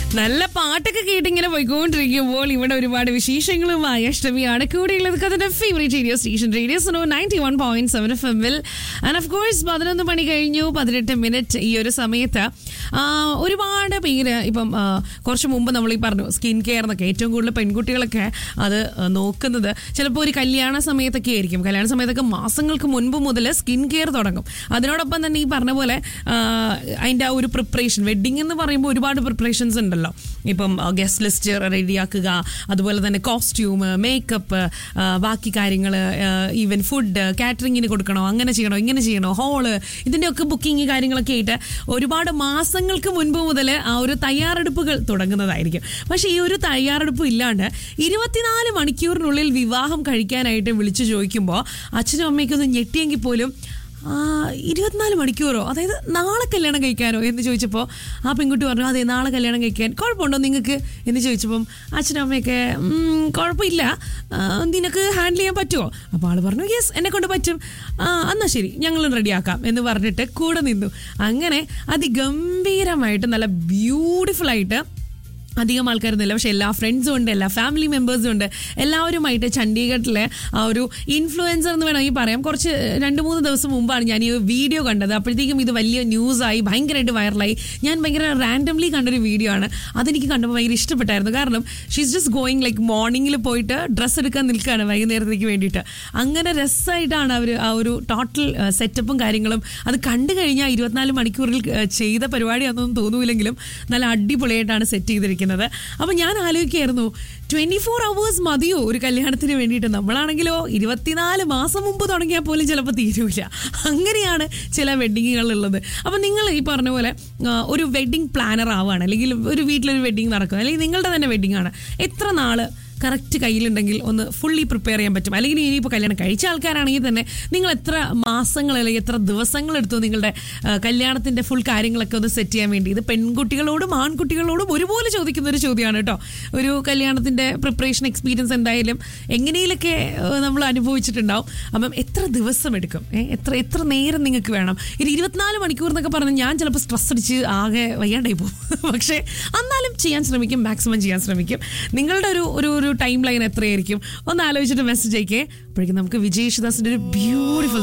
നല്ല പാട്ടൊക്കെ കേട്ടിങ്ങനെ പോയിക്കൊണ്ടിരിക്കുമ്പോൾ ഇവിടെ ഒരുപാട് വിശേഷങ്ങളുമായി അഷ്ടമിയാണ് കൂടെയുള്ളത് കഥന്റെ favourite radio station radio so ninety one point seven F എമ്മിൽ ആൻഡ് ഓഫ് കോഴ്സ് പതിനൊന്ന് മണി കഴിഞ്ഞു പതിനെട്ട് മിനിറ്റ് ഈ ഒരു സമയത്ത് ആ, ഒരുപാട് പേര് ഇപ്പം ആ, കുറച്ച് മുമ്പ് നമ്മൾ ഈ പറഞ്ഞു സ്കിൻ കെയർ എന്നൊക്കെ ഏറ്റവും കൂടുതൽ പെൺകുട്ടികളൊക്കെ അത് ആ, നോക്കുന്നത് ചിലപ്പോൾ ഒരു കല്യാണ സമയത്തൊക്കെ ആയിരിക്കും കല്യാണ സമയത്തൊക്കെ മാസങ്ങൾക്ക് മുൻപ് മുതൽ സ്കിൻ കെയർ തുടങ്ങും അതിനോടൊപ്പം തന്നെ ഈ പറഞ്ഞ പോലെ ആ, അതിൻ്റെ ആ ഒരു പ്രിപ്പറേഷൻ വെഡിങ് എന്ന് പറയുമ്പോൾ ഒരുപാട് പ്രിപ്പറേഷൻസ് ഉണ്ടല്ലോ ഇപ്പം ഗസ്റ്റ് ലിസ്റ്റ് റെഡിയാക്കുക അതുപോലെ തന്നെ കോസ്റ്റ്യൂം മേക്കപ്പ് ബാക്കി കാര്യങ്ങൾ ഈവൻ ഫുഡ് കാറ്ററിങ്ങിന് കൊടുക്കണോ അങ്ങനെ ചെയ്യണോ ഇങ്ങനെ ചെയ്യണോ ഹോള് ഇതിൻ്റെയൊക്കെ ബുക്കിംഗ് കാര്യങ്ങളൊക്കെ ആയിട്ട് ഒരുപാട് മാസങ്ങൾക്ക് മുൻപ് മുതൽ ആ ഒരു തയ്യാറെടുപ്പുകൾ തുടങ്ങുന്നതായിരിക്കും പക്ഷേ ഈ ഒരു തയ്യാറെടുപ്പ് ഇല്ലാണ്ട് ഇരുപത്തിനാല് മണിക്കൂറിനുള്ളിൽ വിവാഹം കഴിക്കാനായിട്ട് വിളിച്ചു ചോദിക്കുമ്പോൾ അച്ഛനും അമ്മയ്ക്കും ഒന്ന് ഞെട്ടിയെങ്കിൽ പോലും ആ, ഇരുപത്തിനാല് മണിക്കൂറോ അതായത് നാളെ കല്യാണം കഴിക്കാനോ എന്ന് ചോദിച്ചപ്പോൾ ആ പെൺകുട്ടി പറഞ്ഞു അതെ നാളെ കല്യാണം കഴിക്കാൻ കുഴപ്പമുണ്ടോ നിങ്ങൾക്ക് എന്ന് ചോദിച്ചപ്പം അച്ഛനും അമ്മയൊക്കെ "ഉം, കുഴപ്പമില്ല ആ, നിനക്ക് ഹാൻഡിൽ ചെയ്യാൻ പറ്റുമോ അപ്പോൾ ആൾ പറഞ്ഞു യെസ് എന്നെ കൊണ്ട് പറ്റും ആ എന്നാൽ ശരി ഞങ്ങളും റെഡിയാക്കാം എന്ന് പറഞ്ഞിട്ട് കൂടെ നിന്നു അങ്ങനെ അതിഗംഭീരമായിട്ട് നല്ല ബ്യൂട്ടിഫുൾ ആയിട്ട് അധികം ആൾക്കാരൊന്നുമില്ല പക്ഷെ എല്ലാ ഫ്രണ്ട്സും ഉണ്ട് എല്ലാ ഫാമിലി മെമ്പേഴ്സും ഉണ്ട് എല്ലാവരുമായിട്ട് ചണ്ഡീഗഡിലെ ആ ഒരു ഇൻഫ്ലുവൻസർ എന്ന് വേണമെങ്കിൽ പറയാം കുറച്ച് രണ്ട് മൂന്ന് ദിവസം മുമ്പാണ് ഞാൻ ഈ വീഡിയോ കണ്ടത് അപ്പോഴത്തേക്കും ഇത് വലിയ ന്യൂസായി ഭയങ്കരമായിട്ട് വൈറലായി ഞാൻ ഭയങ്കര റാൻഡംലി കണ്ടൊരു വീഡിയോ ആണ് അതെനിക്ക് കണ്ടപ്പോൾ ഭയങ്കര ഇഷ്ടപ്പെട്ടായിരുന്നു കാരണം ഷീസ് ജസ്റ്റ് ഗോയിങ് ലൈക്ക് മോർണിംഗിൽ പോയിട്ട് ഡ്രസ്സ് എടുക്കാൻ നിൽക്കുകയാണ് വൈകുന്നേരത്തേക്ക് വേണ്ടിയിട്ട് അങ്ങനെ രസമായിട്ടാണ് അവർ ആ ഒരു ടോട്ടൽ സെറ്റപ്പും കാര്യങ്ങളും അത് കണ്ടു കഴിഞ്ഞാൽ ഇരുപത്തിനാല് മണിക്കൂറിൽ ആ, ചെയ്ത പരിപാടിയാണെന്നൊന്നും തോന്നൂലെങ്കിലും നല്ല അടിപൊളിയായിട്ടാണ് സെറ്റ് ചെയ്തിരിക്കുന്നത് അപ്പം ഞാൻ ആലോചിക്കായിരുന്നു ട്വന്റി ഫോർ അവേഴ്സ് മതിയോ ഒരു കല്യാണത്തിന് വേണ്ടിയിട്ട് നമ്മളാണെങ്കിലോ ഇരുപത്തിനാല് മാസം മുമ്പ് തുടങ്ങിയാൽ പോലും ചിലപ്പോൾ തീരൂല അങ്ങനെയാണ് ചില വെഡിങ്ങുകളുള്ളത് അപ്പം നിങ്ങൾ ഈ പറഞ്ഞ പോലെ ആ, ഒരു വെഡിങ് പ്ലാനർ ആവുകയാണ് അല്ലെങ്കിൽ ഒരു വീട്ടിലൊരു വെഡിങ് നടക്കുക അല്ലെങ്കിൽ നിങ്ങളുടെ തന്നെ വെഡിങ് ആണ് എത്ര നാള് കറക്റ്റ് കയ്യിലുണ്ടെങ്കിൽ ഒന്ന് ഫുള്ളി പ്രിപ്പയർ ചെയ്യാൻ പറ്റും അല്ലെങ്കിൽ ഇനിയിപ്പോൾ കല്യാണം കഴിച്ച ആൾക്കാരാണെങ്കിൽ തന്നെ നിങ്ങൾ എത്ര മാസങ്ങൾ അല്ലെങ്കിൽ എത്ര ദിവസങ്ങൾ എടുത്തു നിങ്ങളുടെ ആ, കല്യാണത്തിന്റെ ഫുൾ കാര്യങ്ങളൊക്കെ ഒന്ന് സെറ്റ് ചെയ്യാൻ വേണ്ടി ഇത് പെൺകുട്ടികളോടും ആൺകുട്ടികളോടും ഒരുപോലെ ചോദിക്കുന്ന ഒരു ചോദ്യമാണ് കേട്ടോ ഒരു കല്യാണത്തിന്റെ പ്രിപ്പറേഷൻ എക്സ്പീരിയൻസ് എന്തായാലും എങ്ങനെയൊക്കെ നമ്മൾ അനുഭവിച്ചിട്ടുണ്ടാവും അപ്പം എത്ര ദിവസം എടുക്കും ഏ, എത്ര എത്ര നേരം നിങ്ങൾക്ക് വേണം ഒരു ഇരുപത്തിനാല് മണിക്കൂർ എന്നൊക്കെ പറഞ്ഞ് ഞാൻ ചിലപ്പോൾ സ്ട്രെസ് അടിച്ച് ആകെ വയ്യാണ്ടായി പോകും പക്ഷേ എന്നാലും ചെയ്യാൻ ശ്രമിക്കും മാക്സിമം ചെയ്യാൻ ശ്രമിക്കും നിങ്ങളുടെ ഒരു ഒരു ഒരു ടൈം ലൈൻ എത്രയായിരിക്കും ഒന്ന് ആലോചിച്ചിട്ട് മെസ്സേജ് അയക്കേ അപ്പോഴേക്കും നമുക്ക് വിജയ് യേശുദാസിന്റെ ഒരു ബ്യൂട്ടിഫുൾ